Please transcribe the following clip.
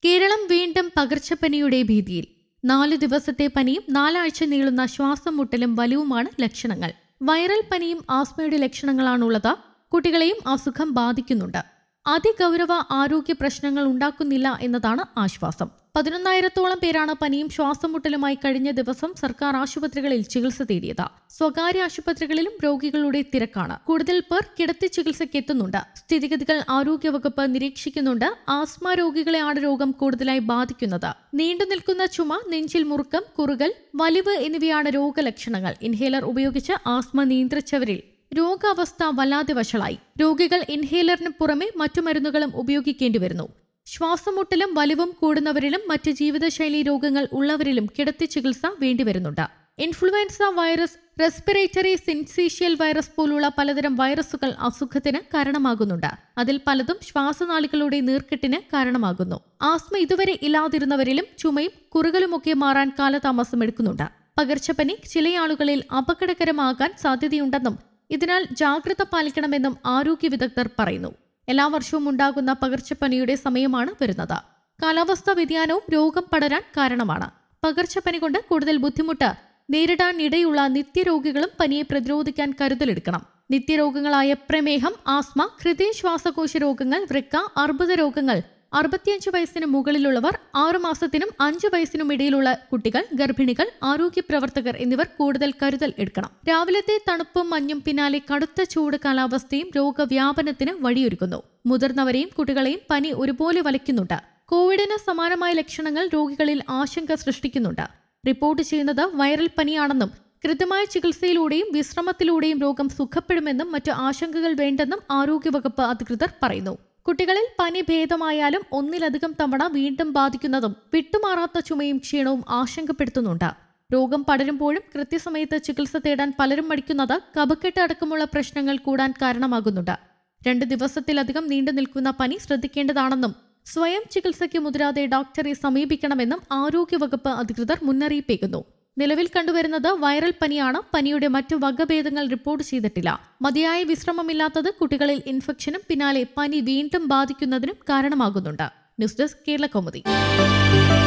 കേരളം വീണ്ടും പകർച്ചപ്പനിയുടെ ഭീതിയിൽ നാലു ദിവസത്തെ പനിയും നാലാഴ്ച നീളുന്ന ശ്വാസം മുട്ടലും വലിവുമാണ് ലക്ഷണങ്ങൾ വൈറൽ പനിയും ആസ്മയുടെ ലക്ഷണങ്ങളാണുള്ളത് കുട്ടികളെയും അസുഖം ബാധിക്കുന്നുണ്ട് അതിഗൗരവ ആരോഗ്യ പ്രശ്നങ്ങൾ ഉണ്ടാക്കുന്നില്ല എന്നതാണ് ആശ്വാസം പതിനൊന്നായിരത്തോളം പേരാണ് പനിയും ശ്വാസം മുട്ടലുമായി കഴിഞ്ഞ ദിവസം സർക്കാർ ആശുപത്രികളിൽ ചികിത്സ തേടിയത് സ്വകാര്യ ആശുപത്രികളിലും രോഗികളുടെ തിരക്കാണ് കൂടുതൽ പേർ കിടത്തി ചികിത്സയ്ക്ക് എത്തുന്നുണ്ട് സ്ഥിതിഗതികൾ ആരോഗ്യവകുപ്പ് നിരീക്ഷിക്കുന്നുണ്ട് ആസ്മ രോഗികളെയാണ് രോഗം കൂടുതലായി ബാധിക്കുന്നത് നീണ്ടു നിൽക്കുന്ന ചുമ നെഞ്ചിൽ മുറുക്കം കുറുകൽ വലിവ് എന്നിവയാണ് രോഗലക്ഷണങ്ങൾ ഇൻഹേലർ ഉപയോഗിച്ച് ആസ്മ നിയന്ത്രിച്ചവരിൽ രോഗാവസ്ഥ വല്ലാതെ വഷളായി രോഗികൾ ഇൻഹേലറിന് പുറമെ മറ്റു മരുന്നുകളും ഉപയോഗിക്കേണ്ടി വരുന്നു ശ്വാസമുട്ടലും വലിവും കൂടുന്നവരിലും മറ്റ് ജീവിതശൈലി രോഗങ്ങൾ ഉള്ളവരിലും കിടത്തി ചികിത്സ വേണ്ടിവരുന്നുണ്ട് influenza virus respiratory syncytial virus പോലുള്ള പലതരം വൈറസുകൾ അസുഖത്തിന് കാരണമാകുന്നുണ്ട് അതിൽ പലതും ശ്വാസനാളികളുടെ നീർക്കെട്ടിന് കാരണമാകുന്നു ആസ്മ ഇതുവരെ ഇല്ലാതിരുന്നവരിലും ചുമയും കുറുകലുമൊക്കെ മാറാൻ കാലതാമസം എടുക്കുന്നുണ്ട് പകർച്ചപ്പനി ചില ആളുകളിൽ അപകടകരമാകാൻ സാധ്യതയുണ്ടെന്നും ഇതിനാൽ ജാഗ്രത പാലിക്കണമെന്നും ആരോഗ്യ വിദഗ്ധർ പറയുന്നു എല്ലാ വർഷവും ഉണ്ടാകുന്ന പകർച്ചപ്പനിയുടെ സമയമാണ് വരുന്നത് കാലാവസ്ഥാ വ്യതിയാനവും രോഗം പടരാൻ കാരണമാണ് പകർച്ചപ്പനി കൊണ്ട് കൂടുതൽ ബുദ്ധിമുട്ട് നേരിടാൻ ഇടയുള്ള നിത്യരോഗികളും പനിയെ പ്രതിരോധിക്കാൻ കരുതലെടുക്കണം നിത്യരോഗങ്ങളായ പ്രമേഹം ആസ്മ ഹൃദയശ്വാസകോശ രോഗങ്ങൾ വൃക്ക അർബുദ രോഗങ്ങൾ അറുപത്തിയഞ്ച് വയസ്സിന് മുകളിലുള്ളവർ ആറു മാസത്തിനും അഞ്ചു വയസ്സിനും ഇടയിലുള്ള കുട്ടികൾ ഗർഭിണികൾ ആരോഗ്യ പ്രവർത്തകർ എന്നിവർ കൂടുതൽ കരുതൽ എടുക്കണം രാവിലത്തെ തണുപ്പും മഞ്ഞും പിന്നാലെ കടുത്ത ചൂട് കാലാവസ്ഥയും രോഗവ്യാപനത്തിന് വഴിയൊരുക്കുന്നു മുതിർന്നവരെയും കുട്ടികളെയും പനി ഒരുപോലെ വലയ്ക്കുന്നുണ്ട് കോവിഡിന് സമാനമായ ലക്ഷണങ്ങൾ രോഗികളിൽ ആശങ്ക സൃഷ്ടിക്കുന്നുണ്ട് റിപ്പോർട്ട് ചെയ്യുന്നത് വൈറൽ പനിയാണെന്നും കൃത്യമായ ചികിത്സയിലൂടെയും വിശ്രമത്തിലൂടെയും രോഗം സുഖപ്പെടുമെന്നും മറ്റു ആശങ്കകൾ വേണ്ടെന്നും ആരോഗ്യവകുപ്പ് അധികൃതർ പറയുന്നു കുട്ടികളിൽ പനി ഭേദമായാലും ഒന്നിലധികം തവണ വീണ്ടും ബാധിക്കുന്നതും വിട്ടുമാറാത്ത ചുമയും ക്ഷീണവും ആശങ്കപ്പെടുത്തുന്നുണ്ട് രോഗം പടരുമ്പോഴും കൃത്യസമയത്ത് ചികിത്സ തേടാൻ പലരും മടിക്കുന്നത് കഫക്കെട്ട് അടക്കമുള്ള പ്രശ്നങ്ങൾ കൂടാൻ കാരണമാകുന്നുണ്ട് രണ്ട് ദിവസത്തിലധികം നീണ്ടു നിൽക്കുന്ന പനി ശ്രദ്ധിക്കേണ്ടതാണെന്നും സ്വയം ചികിത്സയ്ക്ക് മുതിരാതെ ഡോക്ടറെ സമീപിക്കണമെന്നും ആരോഗ്യവകുപ്പ് അധികൃതർ മുന്നറിയിപ്പേകുന്നു നിലവിൽ കണ്ടുവരുന്നത് വൈറൽ പനിയാണ് പനിയുടെ മറ്റു വകഭേദങ്ങൾ റിപ്പോർട്ട് ചെയ്തിട്ടില്ല മതിയായ വിശ്രമമില്ലാത്തത് കുട്ടികളിൽ ഇൻഫെക്ഷനും പിന്നാലെ പനി വീണ്ടും ബാധിക്കുന്നതിനും കാരണമാകുന്നുണ്ട് ന്യൂസ് ഡെസ്ക് കേരള കൗമുദി